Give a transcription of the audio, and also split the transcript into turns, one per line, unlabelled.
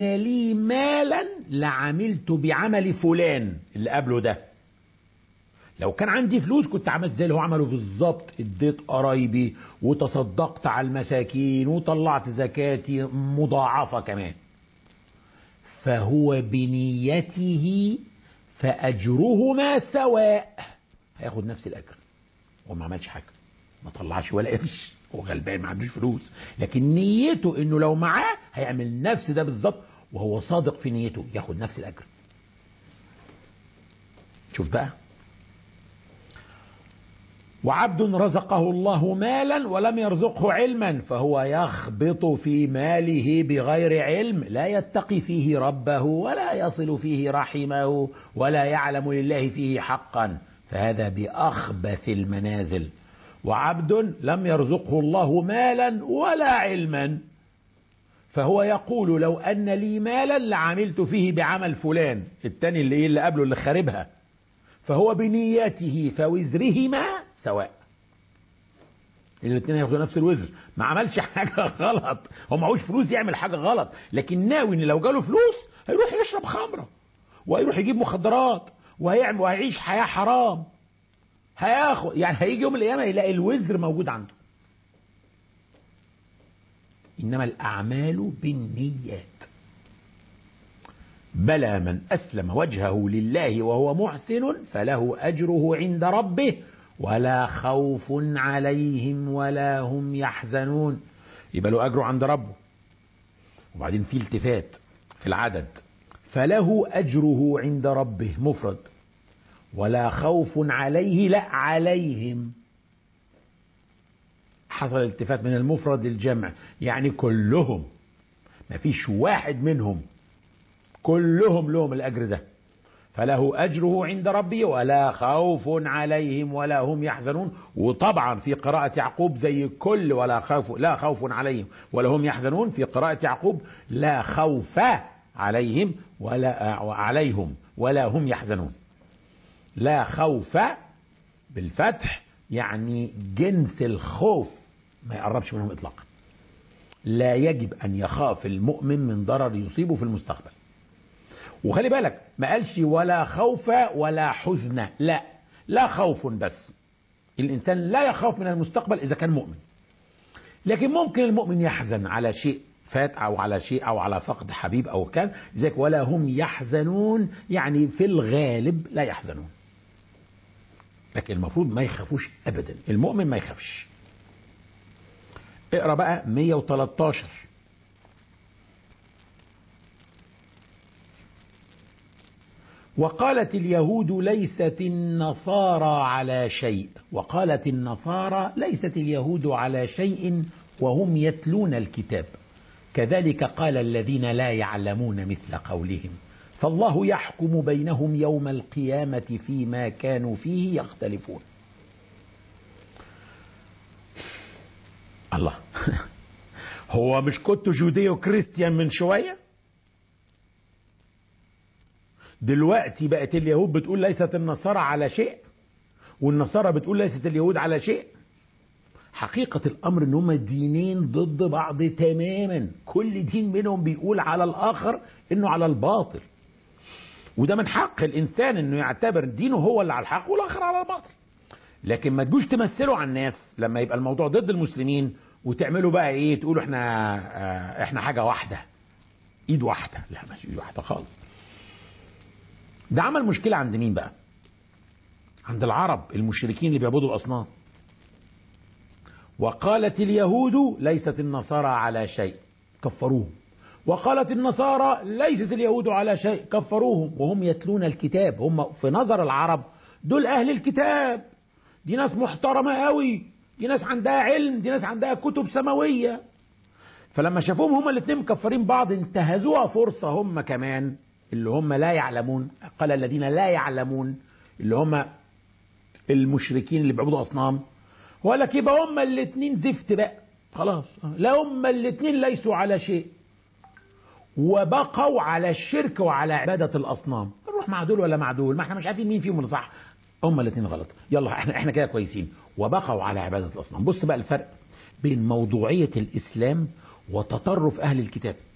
لي مالا لعملت بعمل فلان اللي قبله ده لو كان عندي فلوس كنت عملت زي اللي هو عمله بالظبط اديت قرايبي وتصدقت على المساكين وطلعت زكاتي مضاعفة كمان فهو بنيته فأجرهما سواء هياخد نفس الأجر هو ما عملش حاجة ما طلعش ولا قرش هو غلبان ما عندوش فلوس لكن نيته انه لو معاه هيعمل نفس ده بالظبط وهو صادق في نيته ياخد نفس الاجر شوف بقى وعبد رزقه الله مالا ولم يرزقه علما فهو يخبط في ماله بغير علم لا يتقي فيه ربه ولا يصل فيه رحمه ولا يعلم لله فيه حقا فهذا باخبث المنازل وعبد لم يرزقه الله مالا ولا علما فهو يقول لو ان لي مالا لعملت فيه بعمل فلان التاني اللي ايه اللي قبله اللي خاربها فهو بنيته فوزرهما سواء الاثنين هياخدوا نفس الوزر ما عملش حاجه غلط هو معهوش فلوس يعمل حاجه غلط لكن ناوي ان لو جاله فلوس هيروح يشرب خمره وهيروح يجيب مخدرات وهيعمل وهيعيش حياه حرام هياخد يعني هيجي يوم القيامه يلاقي الوزر موجود عنده انما الاعمال بالنيات بلى من اسلم وجهه لله وهو محسن فله اجره عند ربه ولا خوف عليهم ولا هم يحزنون يبقى له اجره عند ربه وبعدين في التفات في العدد فله اجره عند ربه مفرد ولا خوف عليه لا عليهم حصل التفات من المفرد للجمع يعني كلهم مفيش واحد منهم كلهم لهم الاجر ده فله اجره عند ربه ولا خوف عليهم ولا هم يحزنون وطبعا في قراءة يعقوب زي كل ولا خوف لا خوف عليهم ولا هم يحزنون في قراءة يعقوب لا خوف عليهم ولا عليهم ولا هم يحزنون لا خوف بالفتح يعني جنس الخوف ما يقربش منهم اطلاقا لا يجب ان يخاف المؤمن من ضرر يصيبه في المستقبل وخلي بالك ما قالش ولا خوف ولا حزن لا لا خوف بس الانسان لا يخاف من المستقبل اذا كان مؤمن لكن ممكن المؤمن يحزن على شيء فات او على شيء او على فقد حبيب او كان لذلك ولا هم يحزنون يعني في الغالب لا يحزنون لكن المفروض ما يخافوش ابدا المؤمن ما يخافش اقرا بقى 113 وقالت اليهود ليست النصارى على شيء وقالت النصارى ليست اليهود على شيء وهم يتلون الكتاب كذلك قال الذين لا يعلمون مثل قولهم فالله يحكم بينهم يوم القيامة فيما كانوا فيه يختلفون الله هو مش كنت جوديو كريستيان من شوية دلوقتي بقت اليهود بتقول ليست النصارى على شيء والنصارى بتقول ليست اليهود على شيء حقيقة الأمر إن هما دينين ضد بعض تماما كل دين منهم بيقول على الآخر إنه على الباطل وده من حق الإنسان إنه يعتبر دينه هو اللي على الحق والآخر على الباطل لكن ما تجوش تمثلوا على الناس لما يبقى الموضوع ضد المسلمين وتعملوا بقى ايه تقولوا احنا اه احنا حاجه واحده ايد واحده لا مش ايد واحده خالص ده عمل مشكله عند مين بقى عند العرب المشركين اللي بيعبدوا الاصنام وقالت اليهود ليست النصارى على شيء كفروهم وقالت النصارى ليست اليهود على شيء كفروهم وهم يتلون الكتاب هم في نظر العرب دول اهل الكتاب دي ناس محترمه قوي دي ناس عندها علم دي ناس عندها كتب سماويه فلما شافوهم هما الاثنين مكفرين بعض انتهزوها فرصه هم كمان اللي هم لا يعلمون قال الذين لا يعلمون اللي هم المشركين اللي بيعبدوا اصنام وقال لك يبقى هما الاثنين زفت بقى خلاص لا هما الاثنين ليسوا على شيء وبقوا على الشرك وعلى عباده الاصنام نروح مع دول ولا مع دول ما احنا مش عارفين مين فيهم اللي صح هما الاثنين غلط يلا احنا احنا كده كويسين وبقوا على عباده الاصنام بص بقى الفرق بين موضوعيه الاسلام وتطرف اهل الكتاب